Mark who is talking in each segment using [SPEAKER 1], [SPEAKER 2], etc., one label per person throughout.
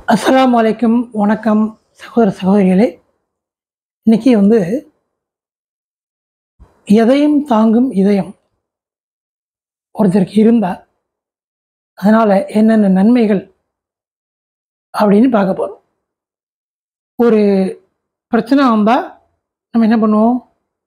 [SPEAKER 1] அஸ்ஸலாமு அலைக்கும் வணக்கம் சகோதர சகோதரிகளே இன்னைக்கு வந்து எதையும் தாங்கும் இதயம் ஒருத்தருக்கு இருந்தா அதனால என்னென்ன நன்மைகள் அப்படின்னு பார்க்க போறோம் ஒரு பிரச்சனை வந்தா நம்ம என்ன பண்ணுவோம்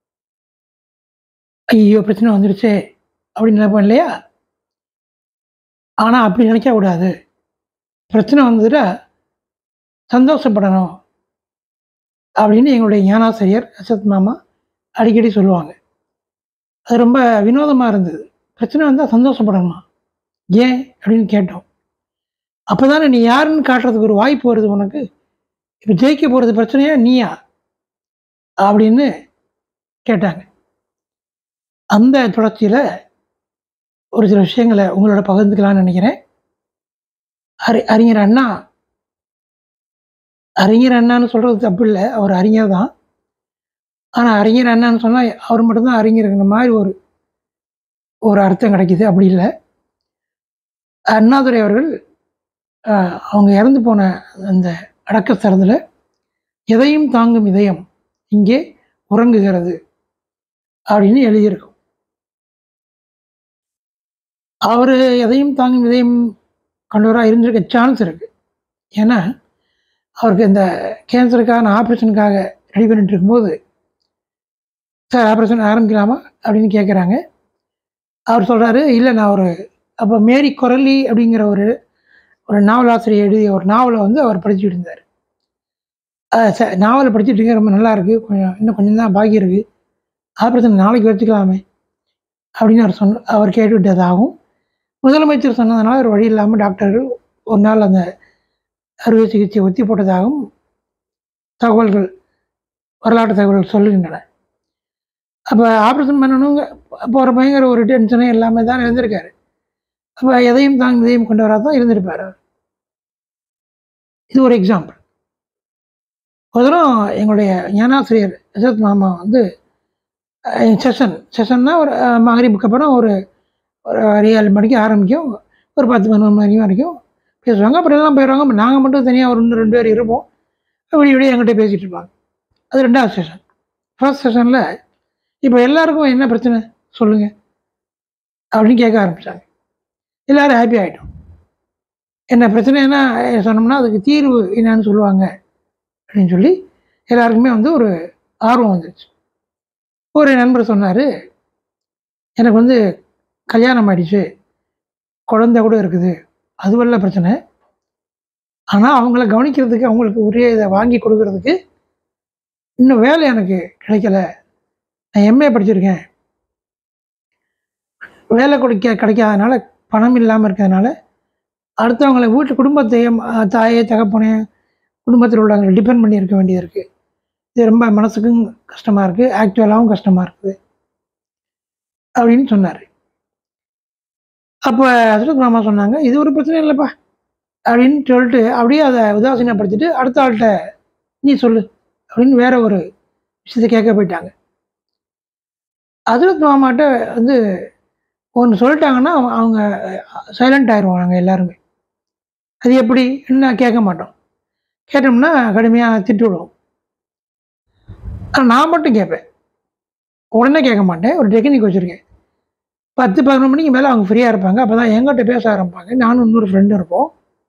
[SPEAKER 1] ஐயோ பிரச்சனை வந்துடுச்சே அப்படின்னு நினைப்போம் இல்லையா ஆனால் அப்படி நினைக்க கூடாது பிரச்சனை வந்ததுன்னா சந்தோஷப்படணும் அப்படின்னு எங்களுடைய ஞானாசிரியர் அசத் மாமா அடிக்கடி சொல்லுவாங்க அது ரொம்ப வினோதமாக இருந்தது பிரச்சனை வந்தால் சந்தோஷப்படணுமா ஏன் அப்படின்னு கேட்டோம் அப்போ தானே நீ யாருன்னு காட்டுறதுக்கு ஒரு வாய்ப்பு வருது உனக்கு இப்போ ஜெயிக்க போகிறது பிரச்சனையா நீயா அப்படின்னு கேட்டாங்க அந்த தொடர்ச்சியில் ஒரு சில விஷயங்களை உங்களோட பகிர்ந்துக்கலாம்னு நினைக்கிறேன் அறி அறிஞர் அண்ணா அறிஞர் அண்ணான்னு சொல்கிறது தப்பு இல்லை அவர் அறிஞர் தான் ஆனால் அறிஞர் அண்ணான்னு சொன்னால் அவர் மட்டும்தான் அறிஞருங்கிற மாதிரி ஒரு ஒரு அர்த்தம் கிடைக்குது அப்படி இல்லை அண்ணாதுரை அவர்கள் ஆஹ், அவங்க இறந்து போன அந்த அடக்கஸ்தலத்தில் எதையும் தாங்கும் இதயம் இங்கே உறங்குகிறது அப்படின்னு எழுதியிருக்கும் அவர் எதையும் தாங்கும் இதயம் கொண்டவராக இருந்திருக்க சான்ஸ் இருக்கு ஏன்னா அவருக்கு இந்த கேன்சருக்கான ஆப்ரேஷனுக்காக ரெடி பண்ணிட்டு இருக்கும்போது சார் ஆப்ரேஷன் ஆரம்பிக்கலாமா அப்படின்னு கேட்குறாங்க அவர் சொல்கிறாரு இல்லை நான் ஒரு அப்போ மேரி கொரலி அப்படிங்கிற ஒரு ஒரு நாவலாசிரியர் எழுதிய ஒரு நாவலை வந்து அவர் படிச்சுட்டு இருந்தார் அஹ் ச- நாவலை படிச்சுட்டு இருக்க ரொம்ப நல்லா இருக்கு கொஞ்சம் இன்னும் கொஞ்சம் தான் பாக்கி இருக்கு ஆப்ரேஷன் நாளைக்கு வச்சுக்கலாமே அப்படின்னு அவர் சொன்ன அவர் கேட்டுவிட்டதாகவும் முதலமைச்சர் சொன்னதுனால ஒரு வழி இல்லாமல் டாக்டர்கள் ஒரு நாள் அந்த அறுவை சிகிச்சை ஒத்தி போட்டதாகவும் தகவல்கள் வரலாற்று தகவல்கள் சொல்லுகின்றன அப்போ ஆப்ரேஷன் பண்ணணுங்க போகிற பயங்கர ஒரு டென்ஷனே எல்லாமே தான் இருந்திருக்காரு அப்போ எதையும் தாங்க இதையும் கொண்டவராக தான் இருந்திருப்பார் அவர் இது ஒரு எக்ஸாம்பிள் ஒரு தரம் எங்களுடைய ஞானாசிரியர் யசத் மாமா வந்து செஷன் செஷன்னா ஒரு மகரிப்புக்கு அப்புறம் ஒரு ஒரு ஏழு மணிக்கு ஆரம்பிக்கும் ஒரு பத்து பதினொன்று மணி வரைக்கும் பேசுவாங்க அப்புறம் எல்லாம் போயிடுவாங்க நாங்கள் மட்டும் தனியாக ஒரு இன்னும் ரெண்டு பேர் இருப்போம் விடிய விடிய என்கிட்ட பேசிகிட்டு இருப்பாங்க அது ரெண்டாவது செஷன் ஃபர்ஸ்ட் செஷனில் இப்போ எல்லாருக்கும் என்ன பிரச்சனை சொல்லுங்கள் அப்படின்னு கேட்க ஆரம்பித்தாங்க எல்லோரும் ஹாப்பி ஆகிட்டோம் என்ன பிரச்சனைனா சொன்னோம்னா அதுக்கு தீர்வு என்னன்னு சொல்லுவாங்க அப்படின்னு சொல்லி எல்லாருக்குமே வந்து ஒரு ஆர்வம் வந்துச்சு ஒரு நண்பர் சொன்னார் எனக்கு வந்து கல்யாணம் ஆயிடுச்சு குழந்தை கூட இருக்குது அதுவல்ல பிரச்சனை ஆனால் அவங்கள கவனிக்கிறதுக்கு அவங்களுக்கு உரிய இதை வாங்கி கொடுக்கறதுக்கு இன்னும் வேலை எனக்கு கிடைக்கல நான் எம்ஏ படிச்சிருக்கேன் வேலை கொடுக்க கிடைக்காதனால பணம் இல்லாமல் இருக்கிறதுனால அடுத்தவங்களை வீட்டு குடும்பத்தையும் அஹ், தாயே தகப்பனே குடும்பத்தில் உள்ளவங்களை டிபெண்ட் பண்ணி இருக்க வேண்டியது இருக்குது இது ரொம்ப மனசுக்கும் கஷ்டமாக இருக்குது ஆக்சுவலாகவும் கஷ்டமாக இருக்குது அப்படின்னு சொன்னார் அப்போ அசரத் மாமா சொன்னாங்க இது ஒரு பிரச்சனை இல்லைப்பா அப்படின்னு சொல்லிட்டு அப்படியே அதை உதாசீனப்படுத்திட்டு அடுத்த ஆள்கிட்ட நீ சொல்லு அப்படின்னு வேற ஒரு விஷயத்தை கேட்க போயிட்டாங்க அசரத் மாமாட்ட வந்து ஒன்று சொல்லிட்டாங்கன்னா அவங்க- அவங்க சைலண்ட் ஆயிடுவாங்க நாங்கள் எல்லாருமே அது எப்படி என்ன கேட்க மாட்டோம் கேட்டோம்னா கடுமையாக திட்டு விடுவோம் ஆனால் நான் மட்டும் கேட்பேன் உடனே கேட்க மாட்டேன் ஒரு டெக்னிக் வச்சுருக்கேன் பத்து பதினொன்று மணிக்கு மேலே அவங்க ஃப்ரீயாக இருப்பாங்க அப்போ தான் எங்கிட்ட பேச ஆரம்பிப்பாங்க நானும் இன்னொரு ஃப்ரெண்டும் இருப்போம்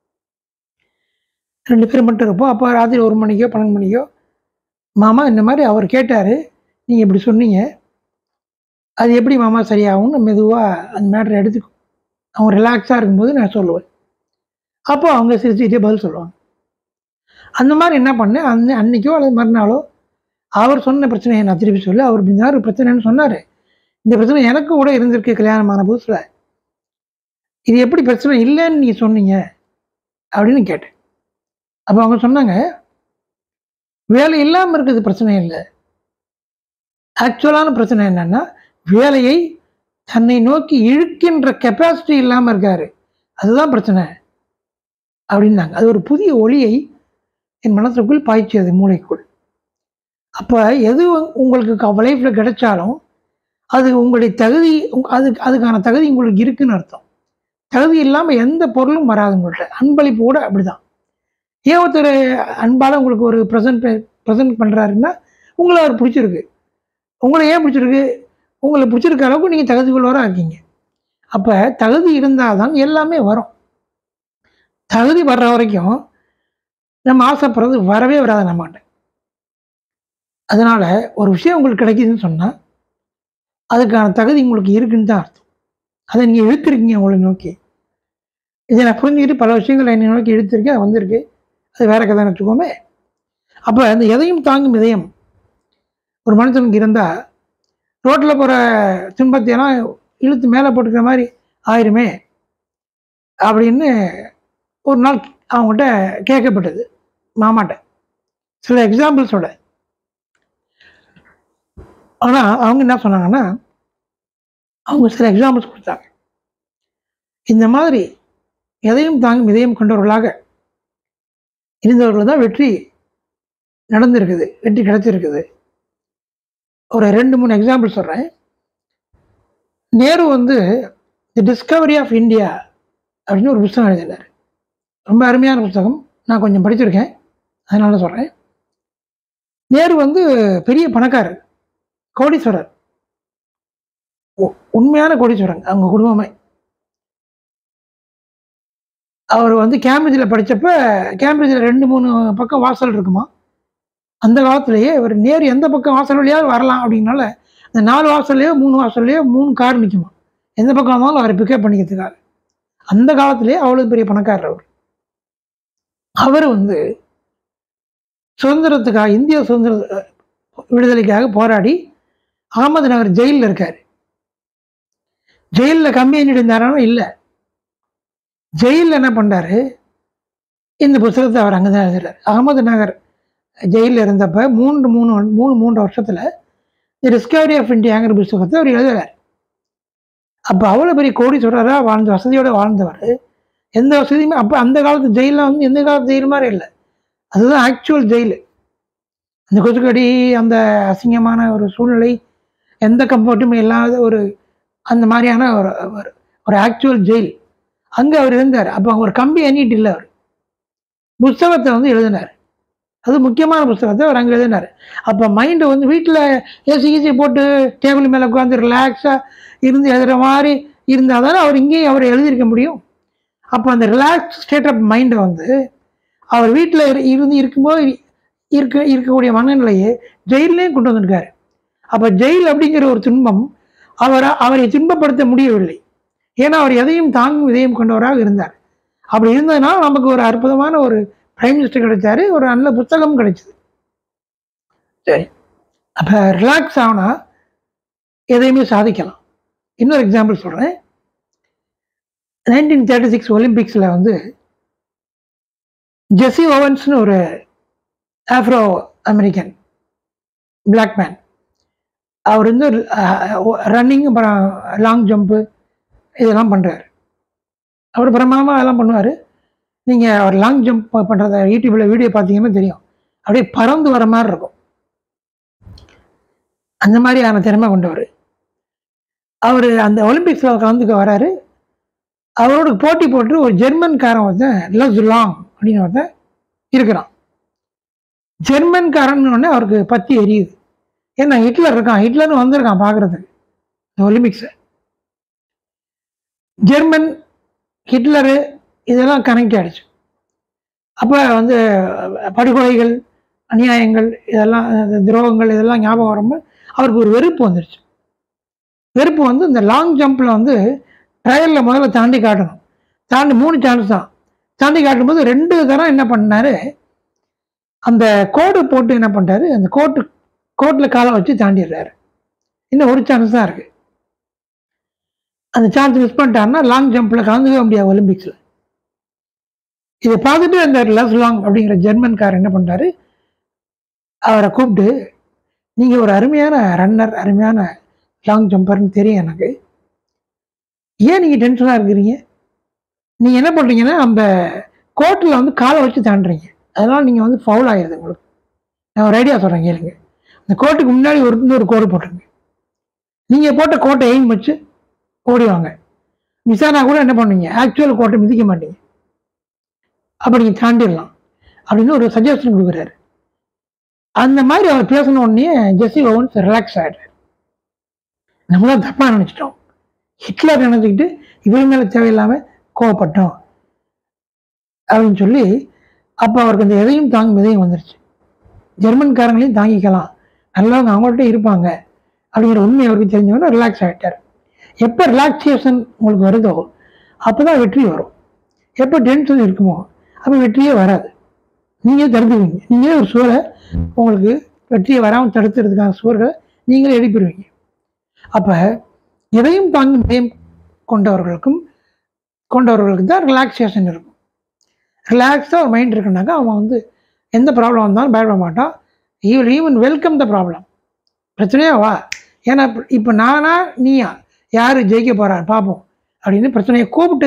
[SPEAKER 1] ரெண்டு பேரும் மட்டும் இருப்போம் அப்போ ராத்திரி ஒரு மணிக்கோ பன்னெண்டு மணிக்கோ மாமா இந்த மாதிரி அவர் கேட்டார் நீங்கள் இப்படி சொன்னீங்க அது எப்படி மாமா சரியாகும்னு மெதுவாக அந்த மேட்டரை எடுத்து அவங்க ரிலாக்ஸாக இருக்கும்போது நான் சொல்லுவேன் அப்போ அவங்க சிரிச்சுக்கிட்டே பதில் சொல்லுவாங்க அந்த மாதிரி என்ன பண்ணேன் அந்த அன்னைக்கோ அல்லது மறுநாளோ அவர் சொன்ன பிரச்சனையை நான் திருப்பி சொல்லி அவர் இந்த மாதிரி பிரச்சனைன்னு சொன்னார் இந்த பிரச்சனை எனக்கும் கூட இருந்திருக்கு கல்யாணமான புதுசில் இது எப்படி பிரச்சனை இல்லைன்னு நீ சொன்னீங்க அப்படின்னு கேட்டேன் அப்போ அவங்க சொன்னாங்க வேலை இல்லாமல் இருக்கிறது பிரச்சனை இல்லை ஆக்சுவலான பிரச்சனை என்னன்னா வேலையை தன்னை நோக்கி இழுக்கின்ற கெப்பாசிட்டி இல்லாமல் இருக்காரு அதுதான் பிரச்சனை அப்படின்னாங்க அது ஒரு புதிய ஒளியை என் மனசுக்குள் பாய்ச்சியது மூளைக்குள் அப்போ எது உங்க- உங்களுக்கு லைஃப்பில் கிடைச்சாலும் அது உங்களுடைய தகுதி உங்க- அது அதுக்கான தகுதி உங்களுக்கு இருக்குன்னு அர்த்தம் தகுதி இல்லாமல் எந்த பொருளும் வராது உங்கள்கிட்ட அன்பளிப்பு கூட அப்படிதான் ஏன் ஒருத்தர் அன்பால் உங்களுக்கு ஒரு ப்ரெசன்ட் ப்ரெசன்ட் பண்ணுறாருன்னா உங்களை அவர் பிடிச்சிருக்கு உங்களை ஏன் பிடிச்சிருக்கு உங்களை பிடிச்சிருக்க அளவுக்கு நீங்கள் தகுதி உள்ளவராக இருக்கீங்க அப்போ தகுதி இருந்தால் தான் எல்லாமே வரும் தகுதி வர்ற வரைக்கும் நம்ம ஆசைப்படுறது வரவே வராது நம்மகிட்ட அதனால் ஒரு விஷயம் உங்களுக்கு கிடைக்குதுன்னு சொன்னால் அதுக்கான தகுதி உங்களுக்கு இருக்குன்னு தான் அர்த்தம் அதை நீங்கள் இழுத்துருக்கீங்க உங்களை நோக்கி இதை நான் புரிஞ்சுக்கிட்டு பல விஷயங்கள் என்னை நோக்கி இழுத்துருக்கேன் அது வந்திருக்கு அது வேற கதை வச்சுக்கோமே அப்போ அந்த எதையும் தாங்கும் இதயம் ஒரு மனுஷனுக்கு இருந்தால் ரோட்டில் போகிற துன்பத்தையெல்லாம் இழுத்து மேலே போட்டுக்கிற மாதிரி ஆயிருமே அப்படின்னு ஒரு நாள் அவங்ககிட்ட கேட்கப்பட்டது மாமாட்ட சில எக்ஸாம்பிள்ஸோட ஆனால் அவங்க என்ன சொன்னாங்கன்னா அவங்க சில எக்ஸாம்பிள்ஸ் கொடுத்தாங்க இந்த மாதிரி எதையும் தாங்கும் இதயம் கொண்டவர்களாக இருந்தவர்கள் தான் வெற்றி நடந்திருக்குது வெற்றி கிடைச்சிருக்குது ஒரு ரெண்டு மூணு எக்ஸாம்பிள் சொல்கிறேன் நேரு வந்து தி டிஸ்கவரி ஆஃப் இந்தியா அப்படின்னு ஒரு புத்தகம் எழுதினார் ரொம்ப அருமையான புத்தகம் நான் கொஞ்சம் படிச்சிருக்கேன் அதனால சொல்கிறேன் நேரு வந்து பெரிய பணக்காரர் கோடீஸ்வரர் உ- உண்மையான கோடீஸ்வரன் அவங்க குடும்பமே அவர் வந்து கேம்பிரிட்ஜில் படித்தப்ப கேம்பிரிட்ஜில் ரெண்டு மூணு பக்கம் வாசல் இருக்குமா அந்த காலத்திலேயே இவர் நேரு எந்த பக்கம் வாசல் வழியாவது வரலாம் அப்படின்னால அந்த நாலு வாசல்லையோ மூணு வாசல்லையோ மூணு கார் நிற்குமா எந்த பக்கம் வந்தாலும் அவரை பிக்கப் பண்ணிக்கிறதுக்காக அந்த காலத்திலேயே அவ்வளோ பெரிய பணக்காரர் அவர் அவர் வந்து சுதந்திரத்துக்காக இந்திய சுதந்திர அஹ், விடுதலைக்காக போராடி அகமது நகர் ஜெயிலில் இருக்கார் ஜெயிலில் கம்பெனி இருந்தாரானா இல்லை ஜெயிலில் என்ன பண்ணாரு இந்த புத்தகத்தை அவர் அங்கே தான் எழுதுறாரு அகமது நகர் ஜெயிலில் இருந்தப்ப மூன்று மூணு மூணு மூன்று வருஷத்தில் தி டிஸ்கவரி ஆஃப் இந்தியாங்கிற புத்தகத்தை அவர் எழுதுறாரு அப்போ அவ்வளோ பெரிய கோடீஸ்வரராக வாழ்ந்த வசதியோடு வாழ்ந்தவர் எந்த வசதியுமே அப்போ அந்த காலத்து ஜெயிலில் வந்து எந்த காலத்து ஜெயில் மாதிரி இல்லை அதுதான் ஆக்சுவல் ஜெயில் அந்த கொசுக்கடி அந்த அசிங்கமான ஒரு சூழ்நிலை எந்த கம்ஃபர்ட்டுமே இல்லாத ஒரு அந்த மாதிரியான ஒரு ஒரு- ஒரு ஆக்சுவல் ஜெயில் அங்கே அவர் இருந்தார் அப்போ ஒரு கம்பி எண்ணிட்டு இல்லை அவர் புஸ்தகத்தை வந்து எழுதினார் அது முக்கியமான புஸ்தகத்தை அவர் அங்கே எழுதினார் அப்போ மைண்டை வந்து வீட்டில் ஏசி கீசி போட்டு டேபிள் மேலே உட்காந்து ரிலாக்ஸாக இருந்து எழுதுகிற மாதிரி இருந்தால் தானே அவர் இங்கேயும் அவர் எழுதியிருக்க முடியும் அப்போ அந்த ரிலாக்ஸ் ஸ்டேட் ஆஃப் மைண்டை வந்து அவர் வீட்டில் இருந்து இருக்கும்போது இருக்க இருக்கக்கூடிய மனநிலையை ஜெயிலையும் கொண்டு வந்திருக்காரு அப்போ ஜெயில் அப்படிங்கிற ஒரு துன்பம் அவரை அவரை துன்பப்படுத்த முடியவில்லை ஏன்னா அவர் எதையும் தாங்கும் இதையும் கொண்டவராக இருந்தார் அப்படி இருந்ததுனால நமக்கு ஒரு அற்புதமான ஒரு பிரைம் மினிஸ்டர் கிடைச்சாரு ஒரு நல்ல புத்தகம் கிடைச்சது சரி அப்போ ரிலாக்ஸ் ஆனா எதையுமே சாதிக்கலாம் இன்னொரு எக்ஸாம்பிள் சொல்கிறேன் நைன்டீன் தேர்ட்டி சிக்ஸ் ஒலிம்பிக்ஸில் வந்து ஜெஸி ஓவன்ஸ்னு ஒரு ஆஃப்ரோ அமெரிக்கன் பிளாக் மேன் அவர் வந்து ரன்னிங் அப்புறம் லாங் ஜம்ப்பு இதெல்லாம் பண்ணுறாரு அவர் பிரமாதமாக அதெல்லாம் பண்ணுவார் நீங்கள் அவர் லாங் ஜம்ப் பண்ணுறத யூடியூப்பில் வீடியோ பார்த்தீங்கன்னா தெரியும் அப்படியே பறந்து வர மாதிரி இருக்கும் அந்த மாதிரியான திறமை கொண்டவர் அவர் அந்த ஒலிம்பிக்ஸில் கலந்துக்க வராரு அவரோட போட்டி போட்டு ஒரு ஜெர்மன்காரன் ஒருத்தன் லஸ் லாங் அப்படின்னு ஒருத்தன் இருக்கிறான் ஜெர்மன்காரன் உடனே அவருக்கு பத்தி எரியுது ஏன்னா ஹிட்லர் இருக்கான் ஹிட்லர்னு வந்திருக்கான் பார்க்கறதுக்கு இந்த ஒலிம்பிக்ஸை ஜெர்மன் ஹிட்லரு இதெல்லாம் கனெக்ட் ஆயிடுச்சு அப்போ வந்து படுகொலைகள் அநியாயங்கள் இதெல்லாம் அந்த துரோகங்கள் இதெல்லாம் ஞாபகம் வரும்போது அவருக்கு ஒரு வெறுப்பு வந்துடுச்சு வெறுப்பு வந்து இந்த லாங் ஜம்பில் வந்து ட்ரையலில் முதல்ல தாண்டி காட்டணும் தாண்டி மூணு சான்ஸ் தான் தாண்டி காட்டும்போது ரெண்டு தரம் என்ன பண்ணாரு அந்த கோடு போட்டு என்ன பண்ணிட்டாரு அந்த கோட்டு கோட்டில் காலை வச்சு தாண்டிடுறாரு இன்னும் ஒரு சான்ஸ் தான் இருக்குது அந்த சான்ஸ் மிஸ் பண்ணிட்டாருன்னா லாங் ஜம்பில் கலந்துக்கவே முடியாது ஒலிம்பிக்ஸில் இதை பார்த்துட்டு அந்த லஸ் லாங் அப்படிங்கிற ஜெர்மன்காரர் என்ன பண்ணுறாரு அவரை கூப்பிட்டு நீங்கள் ஒரு அருமையான ரன்னர் அருமையான லாங் ஜம்பர்னு தெரியும் எனக்கு ஏன் நீங்கள் டென்ஷனாக இருக்கிறீங்க நீங்கள் என்ன பண்ணுறீங்கன்னா அந்த கோர்ட்டில் வந்து காலை வச்சு தாண்டுறீங்க அதனால் நீங்கள் வந்து ஃபவுல் ஆகிடுது உங்களுக்கு நான் ஒரு ஐடியா சொல்கிறேன் கேளுங்க அந்த கோர்ட்டுக்கு முன்னாடி ஒரு இன்னொரு கோடு போட்டுருங்க நீங்கள் போட்ட கோட்டை எய்ம் வச்சு ஓடிவாங்க மிஸ் ஆனால் கூட என்ன பண்ணுவீங்க ஆக்சுவல் கோட்டை மிதிக்க மாட்டீங்க அப்போ நீங்கள் தாண்டிடலாம் அப்படின்னு ஒரு சஜஷன் கொடுக்குறாரு அந்த மாதிரி அவர் பேசின உடனே ஜெஸ்ஸி ஓவன்ஸ் ரிலாக்ஸ் ஆகிடுறாரு நம்ம தான் தப்பாக நினச்சிட்டோம் ஹிட்லர் நினச்சிக்கிட்டு இவர் மேலே தேவையில்லாமல் கோவப்பட்டோம் அப்படின்னு சொல்லி அப்போ அவருக்கு அந்த எதையும் தாங்கும் விதையும் வந்துருச்சு ஜெர்மன்காரங்களையும் தாங்கிக்கலாம் நல்லவங்க அவங்கள்ட்ட இருப்பாங்க அப்படிங்கிற உண்மை அவருக்கு தெரிஞ்சவொடனே ரிலாக்ஸ் ஆகிட்டார் எப்போ ரிலாக்ஸேஷன் உங்களுக்கு வருதோ அப்போ தான் வெற்றி வரும் எப்போ டென்ஷன் இருக்குமோ அப்போ வெற்றியே வராது நீங்கள் தடுத்துவீங்க நீங்களே ஒரு சுவரை உங்களுக்கு வெற்றியை வராமல் தடுத்துறதுக்கான சுவர்களை நீங்களே எழுப்பிடுவீங்க அப்போ எதையும் தாங்கும் பயம் கொண்டவர்களுக்கும் கொண்டவர்களுக்கு தான் ரிலாக்ஸேஷன் இருக்கும் ரிலாக்ஸாக ஒரு மைண்ட் இருக்குனாக்கா அவன் வந்து எந்த ப்ராப்ளம் வந்தாலும் பயப்பட மாட்டான் even even welcome the problem பிரச்சனையா வா ஏன்னா இப்போ நானா நீயா யார் ஜெயிக்க போகிறார் பார்ப்போம் அப்படின்னு பிரச்சனையை கூப்பிட்டு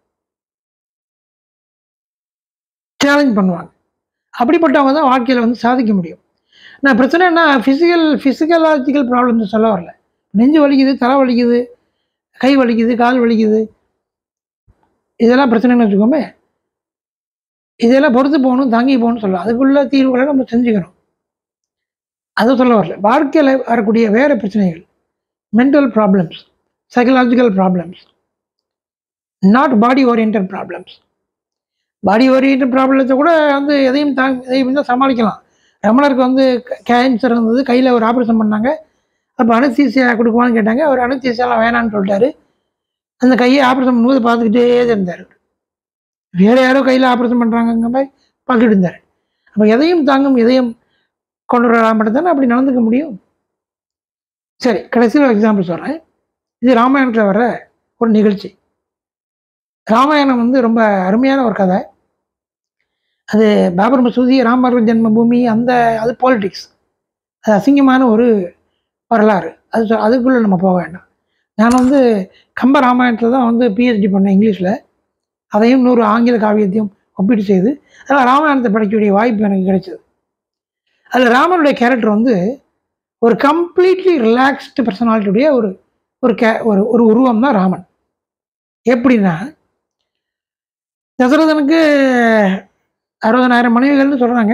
[SPEAKER 1] சேலஞ்ச் பண்ணுவாங்க அப்படிப்பட்டவங்க தான் வாழ்க்கையில் வந்து சாதிக்க முடியும் நான் பிரச்சனைனா ஃபிசிக்கல் ஃபிசிக்கலாஜிக்கல் ப்ராப்ளம்ஸ் சொல்ல வரல நெஞ்சு வலிக்குது தலை வலிக்குது கை வலிக்குது கால் வலிக்குது இதெல்லாம் பிரச்சனைன்னு வச்சுக்கோமே இதெல்லாம் பொறுத்து போகணும் தாங்கி போகணும்னு சொல்லலாம் அதுக்குள்ள தீர்வுகளை நம்ம செஞ்சுக்கணும் அதை சொல்ல வரல வாழ்க்கையில் வரக்கூடிய வேறு பிரச்சனைகள் mental problems psychological problems not body orient problems body orient ப்ராப்ளத்தை கூட வந்து எதையும் தாங்க எதையும் தான் சமாளிக்கலாம் ரமணருக்கு வந்து கேன்சர் இருந்தது கையில் ஒரு ஆப்ரேஷன் பண்ணாங்க அப்போ அனஸ்தீசியா கொடுக்குவான்னு கேட்டாங்க அவர் அனஸ்தீசியாலாம் வேணான்னு சொல்லிட்டாரு அந்த கையை ஆப்ரேஷன் பண்ணும்போது பார்த்துக்கிட்டே இருந்தார் வேறு யாரோ கையில் ஆப்ரேஷன் பண்ணுறாங்கங்க மாதிரி பார்த்துட்டு இருந்தார் அப்போ எதையும் தாங்கும் எதையும் கொண்டு வரா மட்டும்தானே அப்படி நடந்துக்க முடியும் சரி கடைசியில் எக்ஸாம்பிள் சொல்கிறேன் இது ராமாயணத்தில் வர ஒரு நிகழ்ச்சி ராமாயணம் வந்து ரொம்ப அருமையான ஒரு கதை அது பாபர் மசூதி ராமர் ஜென்ம பூமி அந்த அது பாலிடிக்ஸ் அது அசிங்கமான ஒரு வரலாறு அது சொ- அதுக்குள்ளே நம்ம போக வேண்டாம் நான் வந்து கம்ப ராமாயணத்தில் தான் வந்து பிஹெச்டி பண்ணேன் இங்கிலீஷில் அதையும் நூறு ஆங்கில காவியத்தையும் ஒப்பீடு செய்து அதனால் ராமாயணத்தை படிக்கக்கூடிய வாய்ப்பு எனக்கு கிடைச்சது அதில் ராமனுடைய கேரக்டர் வந்து ஒரு கம்ப்ளீட்லி ரிலாக்ஸ்டு பர்சனாலிட்டியுடைய ஒரு ஒரு கே ஒரு ஒரு உருவம் தான் ராமன் எப்படின்னா தசரதனுக்கு அறுபதனாயிரம் மனைவிகள்னு சொல்கிறாங்க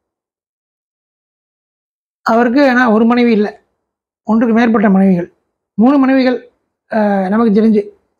[SPEAKER 1] அவருக்கு ஆனால் ஒரு மனைவி இல்லை ஒன்றுக்கு மேற்பட்ட மனைவிகள் மூணு மனைவிகள் அஹ், நமக்கு தெரிஞ்சு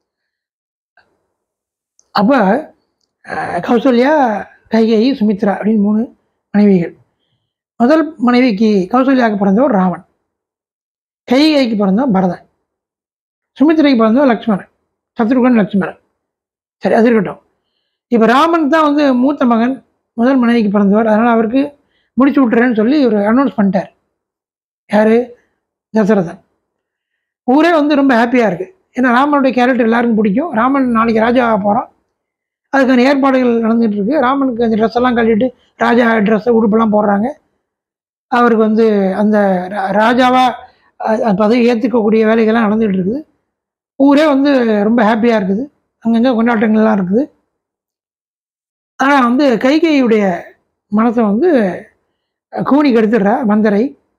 [SPEAKER 1] அப்போ கௌசல்யா கைகேயி சுமித்ரா அப்படின்னு மூணு மனைவிகள் முதல் மனைவிக்கு கௌசல்யாவுக்கு பிறந்தவர் ராமன் கைகேயிக்கு பிறந்தவன் பரதன் சுமித்ரைக்கு பிறந்தவன் லக்ஷ்மணன் சத்ருகன் லக்ஷ்மணன் சரி அது இருக்கட்டும் இப்போ ராமன் தான் வந்து மூத்த மகன் முதல் மனைவிக்கு பிறந்தவர் அதனால் அவருக்கு முடிச்சு விட்டுறேன்னு சொல்லி ஒரு அனௌன்ஸ் பண்ணிட்டார் யார் தசரதன் ஊரே வந்து ரொம்ப ஹாப்பியாக இருக்குது ஏன்னா ராமனுடைய கேரக்டர் எல்லாருக்கும் பிடிக்கும் ராமன் நாளைக்கு ராஜா ஆக போகிறான் அதுக்கான ஏற்பாடுகள் நடந்துகிட்டு இருக்கு ராமனுக்கு அந்த ட்ரெஸ் எல்லாம் கட்டிட்டு ராஜா ட்ரெஸ்ஸை உடுப்பெல்லாம் போடுறாங்க அவருக்கு வந்து அந்த ரா- ராஜாவா அஹ், அந்த பதவி ஏற்றுக்கக்கூடிய வேலைகள்லாம் நடந்துகிட்டு இருக்குது ஊரே வந்து ரொம்ப ஹாப்பியாக இருக்குது அங்கங்கே கொண்டாட்டங்கள்லாம் இருக்குது ஆனால் வந்து கைகையுடைய மனசை வந்து அஹ், கூனி கெடுத்துடுறா மந்தரை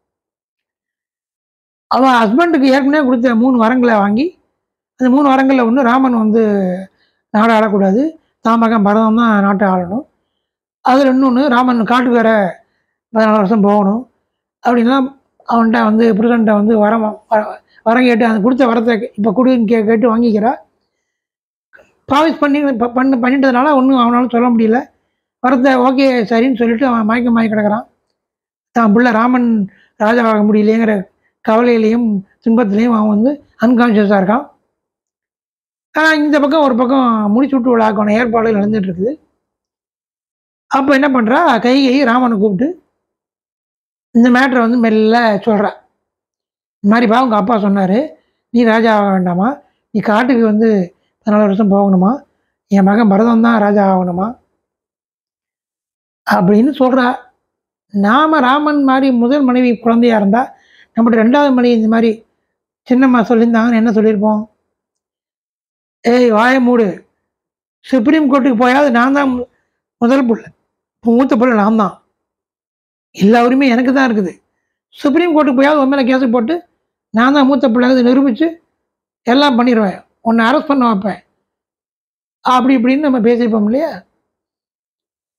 [SPEAKER 1] அவன் ஹஸ்பண்டுக்கு ஏற்கனவே கொடுத்த மூணு வரங்களை வாங்கி அந்த மூணு வரங்களில் ஒன்று ராமன் வந்து நாடு ஆளக்கூடாது தான் மகன் பரதம் தான் நாட்டை ஆளணும் அதில் இன்னொன்று ராமன் காட்டுக்கு வர பதினாலு வருஷம் போகணும் அப்படின்லாம் அவன்கிட்ட வந்து புருஷன்கிட்ட வந்து வரம் வ- வரம் கேட்டு அந்த கொடுத்த வரத்தை இப்போ கொடுன்னு கே கேட்டு வாங்கிக்கிறா ப்ராமிஸ் பண்ணி ப- பண்ண பண்ணிட்டதுனால ஒன்றும் அவனால சொல்ல முடியல வரத்தை ஓகே சரின்னு சொல்லிட்டு அவன் மயக்க மயக்க கிடக்குறான் தான் பிள்ளை ராமன் ராஜாவாக முடியலையேங்கிற கவலையிலையும் துன்பத்திலையும் அவன் வந்து அன்கான்ஷியஸாக இருக்கான் ஆனால் இந்த பக்கம் ஒரு பக்கம் முடிச்சு விட்டு விழாக்கான ஏற்பாடுகள் நடந்துட்டு இருக்குது அப்போ என்ன பண்ணுறா கைகை ராமனை கூப்பிட்டு இந்த மேட்ரை வந்து மெல்ல சொல்கிறா இந்த மாதிரிப்பா உங்கள் அப்பா சொன்னார் நீ ராஜா ஆக வேண்டாமா நீ காட்டுக்கு வந்து பதினாலு வருஷம் போகணுமா என் மகன் பரதம் தான் ராஜா ஆகணுமா அப்படின்னு சொல்கிறா நாம ராமன் மாதிரி முதல் மனைவி குழந்தையா இருந்தால் நம்மகிட்ட ரெண்டாவது மனைவி இந்த மாதிரி சின்னம்மா சொல்லியிருந்தாங்கன்னு என்ன சொல்லியிருப்போம் ஏய் வாயை மூடு சுப்ரீம் கோர்ட்டுக்கு போயாவது நான் தான் மு- முதல் புள்ள இப்போ மூத்த புள்ள நான் தான் எல்லா உரிமையும் எனக்கு தான் இருக்குது சுப்ரீம் கோர்ட்டுக்கு போயாவது உன் மேலே கேஸ் போட்டு நான் தான் மூத்த பிள்ளைங்க நிரூபித்து எல்லாம் பண்ணிடுவேன் உன்னை அரெஸ்ட் பண்ண வைப்பேன் அப்படி இப்படின்னு நம்ம பேசியிருப்போம் இல்லையா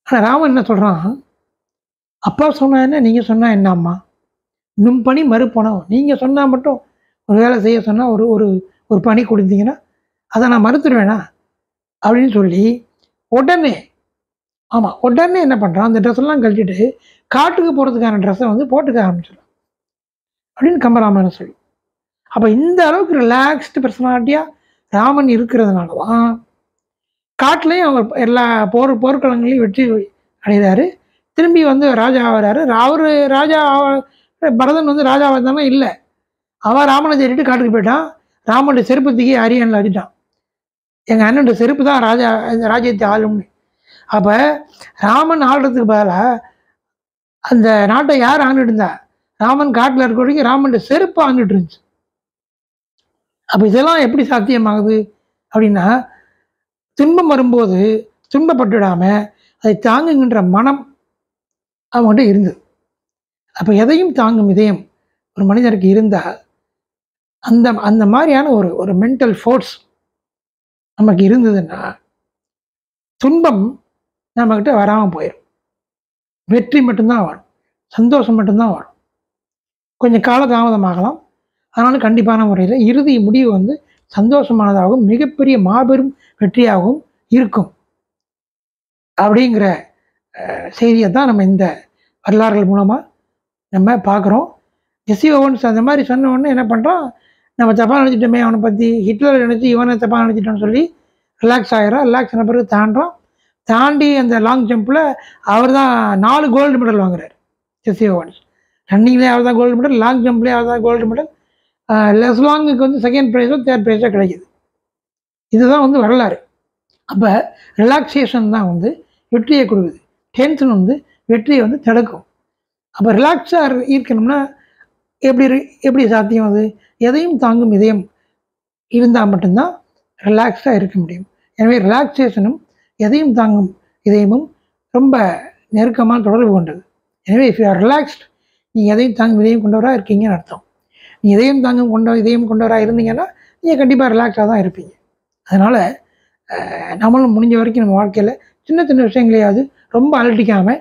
[SPEAKER 1] ஆனால் ராமன் என்ன சொல்கிறான் அப்பா சொன்னா என்ன நீங்கள் சொன்னா என்ன அம்மா நும் பணி மறுப்பணம் நீங்கள் சொன்னால் மட்டும் ஒரு வேலை செய்ய சொன்னால் ஒரு ஒரு ஒரு பணி கொடுத்தீங்கன்னா அதை நான் மறுத்துருவேனா அப்படின்னு சொல்லி உடனே ஆமாம் உடனே என்ன பண்ணுறான் அந்த ட்ரெஸ் எல்லாம் கழட்டிட்டு காட்டுக்கு போகிறதுக்கான ட்ரெஸ்ஸை வந்து போட்டுக்க ஆரம்பிச்சிடும் அப்படின்னு கம்பராமாயணம் சொல்லும் அப்போ இந்த அளவுக்கு ரிலாக்ஸ்டு பர்சனாலிட்டியாக ராமன் இருக்கிறதுனால தான் காட்டுலேயும் அவர் எல்லா போர் போர்க்களங்களையும் வெற்றி அடைகிறாரு திரும்பி வந்து ராஜா ஆகிறாரு அவர் ராஜா ஆவ- பரதன் வந்து ராஜா வந்தானே இல்லை அவன் ராமனை தேடிட்டு காட்டுக்கு போயிட்டான் ராமனுடைய செருப்பு தூக்கி அரியணில் அடிட்டான் எங்கள் அண்ணனுடைய செருப்பு தான் ராஜா இந்த ராஜ்யத்தை ஆளும்னு அப்போ ராமன் ஆள்றதுக்கு பதிலாக அந்த நாட்டை யார் ஆண்டுட்டு இருந்தா ராமன் காட்டில் இருக்க வரைக்கும் ராமனுடைய செருப்பு ஆண்டுட்டு இருந்துச்சு அப்போ இதெல்லாம் எப்படி சாத்தியமாகுது அப்படின்னா துன்பம் வரும்போது துன்பப்பட்டுடாம அதை தாங்குகின்ற மனம் அவங்ககிட்ட இருந்தது அப்போ எதையும் தாங்கும் இதயம் ஒரு மனிதருக்கு இருந்தால் அந்த அந்த மாதிரியான ஒரு ஒரு மென்டல் ஃபோர்ஸ் நமக்கு இருந்ததுன்னா துன்பம் நம்மக்கிட்ட வராமல் போயிடும் வெற்றி மட்டும்தான் வரும் சந்தோஷம் மட்டும்தான் வரும் கொஞ்சம் கால தாமதமாகலாம் ஆனாலும் கண்டிப்பான முறையில் இறுதி முடிவு வந்து சந்தோஷமானதாகவும் மிகப்பெரிய மாபெரும் வெற்றியாகவும் இருக்கும் அப்படிங்கிற அஹ், செய்தியை தான் நம்ம இந்த வரலாறுகள் மூலமாக நம்ம பார்க்குறோம் ஜெஸ்ஸி ஓவன்ஸ் அந்த மாதிரி சொன்ன உடனே என்ன பண்ணுறான் நம்ம தப்பாக நினச்சிட்டோமே அவனை பற்றி ஹிட்லர் நினச்சி இவனை தப்பாக நினச்சிட்டோன்னு சொல்லி ரிலாக்ஸ் ஆகிறான் ரிலாக்ஸ் ஆன பிறகு தாண்டுறான் தாண்டி அந்த லாங் ஜம்பில் அவர் தான் நாலு கோல்டு மெடல் வாங்குறாரு ஜெஸ்ஸி ஓவன்ஸ் ரன்னிங்லேயே அவர் தான் கோல்டு மெடல் லாங் ஜம்ப்லேயே அவர் தான் கோல்டு மெடல் லெஸ் லாங்குக்கு வந்து செகண்ட் ப்ரைஸோ தேர்ட் ப்ரைஸோ கிடைக்குது இதுதான் வந்து வரலாறு அப்போ ரிலாக்ஸேஷன் தான் வந்து வெற்றியை கொடுக்குது டென்ஷன் வந்து வெற்றியை வந்து தடுக்கும் அப்போ ரிலாக்ஸாக இருக்கணும்னா எப்படி இரு- எப்படி சாத்தியம் அது எதையும் தாங்கும் இதயம் இருந்தால் மட்டும்தான் ரிலாக்ஸாக இருக்க முடியும் எனவே ரிலாக்ஸேஷனும் எதையும் தாங்கும் இதயமும் ரொம்ப நெருக்கமான தொடர்பு கொண்டது எனவே இஃப் யூ ஆர் ரிலாக்ஸ்ட் நீங்கள் எதையும் தாங்கும் இதயம் கொண்டவராக இருக்கீங்கன்னு அர்த்தம் நீ இதயம் தாங்கும் கொண்ட இதயம் கொண்டவராக இருந்தீங்கன்னா நீங்கள் கண்டிப்பாக ரிலாக்ஸாக தான் இருப்பீங்க அதனால் நம்மளும் முடிஞ்ச வரைக்கும் நம்ம வாழ்க்கையில் சின்ன சின்ன விஷயங்களையாவது ரொம்ப அலட்டிக்காமல்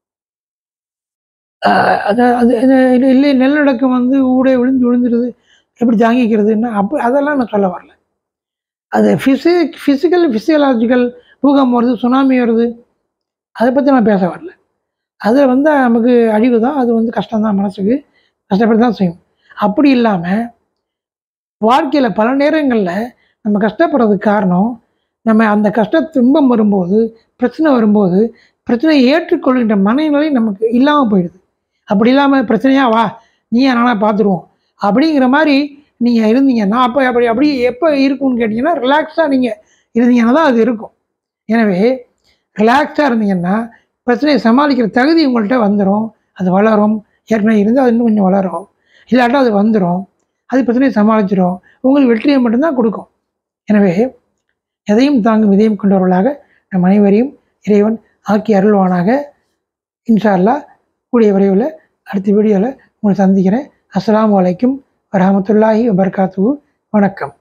[SPEAKER 1] அது அது இது- இது இல்லை நிலநடுக்கம் வந்து ஊடே விழுந்து விழுந்துருது எப்படி தாங்கிக்கிறதுன்னா அப்போ அதெல்லாம் நான் சொல்ல வரல அது ஃபிசி ஃபிசிக்கல் ஃபிசியலாஜிக்கல் பூகம்பம் வருது சுனாமி வருது அதை பற்றி நான் பேச வரல அது வந்து நமக்கு அழிவு தான் அது வந்து கஷ்டம்தான் மனசுக்கு கஷ்டப்பட்டு தான் செய்யும் அப்படி இல்லாமல் வாழ்க்கையில் பல நேரங்களில் நம்ம கஷ்டப்படுறதுக்கு காரணம் நம்ம அந்த கஷ்ட துன்பம் வரும்போது பிரச்சனை வரும்போது பிரச்சனையை ஏற்றுக்கொள்கின்ற மனநிலை நமக்கு இல்லாமல் போயிடுது அப்படி இல்லாமல் பிரச்சனையா வா நீ நானா பார்த்துருவோம் அப்படிங்கிற மாதிரி நீங்கள் இருந்தீங்கன்னா அப்போ அப்படி அப்படி எப்போ இருக்கும்னு கேட்டிங்கன்னா ரிலாக்ஸாக நீங்கள் இருந்தீங்கன்னா தான் அது இருக்கும் எனவே ரிலாக்ஸாக இருந்தீங்கன்னா பிரச்சனையை சமாளிக்கிற தகுதி உங்கள்கிட்ட வந்துடும் அது வளரும் ஏற்கனவே இருந்து அது இன்னும் கொஞ்சம் வளரும் இல்லாட்டா அது வந்துடும் அது பிரச்சனையை சமாளிச்சிடும் உங்களுக்கு வெற்றியை மட்டும்தான் கொடுக்கும் எனவே எதையும் தாங்கும் இதயம் கொண்டவர்களாக நம் அனைவரையும் இறைவன் ஆக்கி அருள்வானாக இன்ஷா அல்லாஹ் கூடிய விரைவில் அடுத்த வீடியோவில் உங்களை சந்திக்கிறேன் அஸ்ஸலாமு அலைக்கும் வரஹமத்துல்லாஹி வபர்காத்து வணக்கம்